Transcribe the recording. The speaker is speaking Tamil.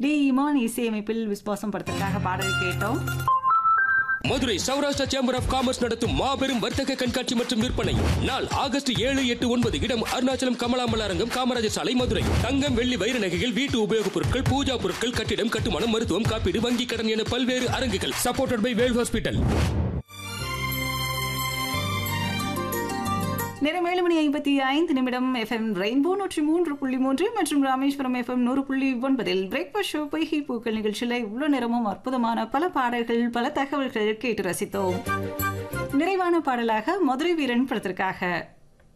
டி இமான் இசையமைப்பில் விஸ்வாசம் படத்திற்காக பாடல் கேட்டோம் Madurai Saurashtra chamber of commerce நடத்தும் மாபெரும் வர்த்தக கண்காட்சி மற்றும் விற்பனை நாள் ஆகஸ்ட் ஏழு எட்டு ஒன்பது இடம் அருணாச்சலம் கமலாம்பல் அரங்கம் காமராஜர் சாலை மதுரை தங்கம் வெள்ளி வைர நகைகள் வீட்டு உபயோகப் பொருட்கள் பூஜா பொருட்கள் கட்டிடம் கட்டுமானம் மருத்துவம் காப்பீடு வங்கி கடன் என பல்வேறு அரங்குகள் சப்போர்ட்டட் பை வேல் ஹாஸ்பிட்டல் நேரம் ஏழு மணி ஐம்பத்தி ஐந்து நிமிடம் எஃப்எம் ரெயின்போ நூற்றி மூன்று புள்ளி மூன்று மற்றும் ராமேஸ்வரம் எஃப்எம் நூறு புள்ளி ஒன்பதில் பிரேக்ஃபாஸ்ட் ஷோ பொய்கை பூக்கள் நிகழ்ச்சியில் இவ்வளோ நேரமும் அற்புதமான பல பாடல்கள் பல தகவல்கள் கேட்டு ரசித்தோம் நிறைவான பாடலாக மதுரை வீரன் படத்திற்காக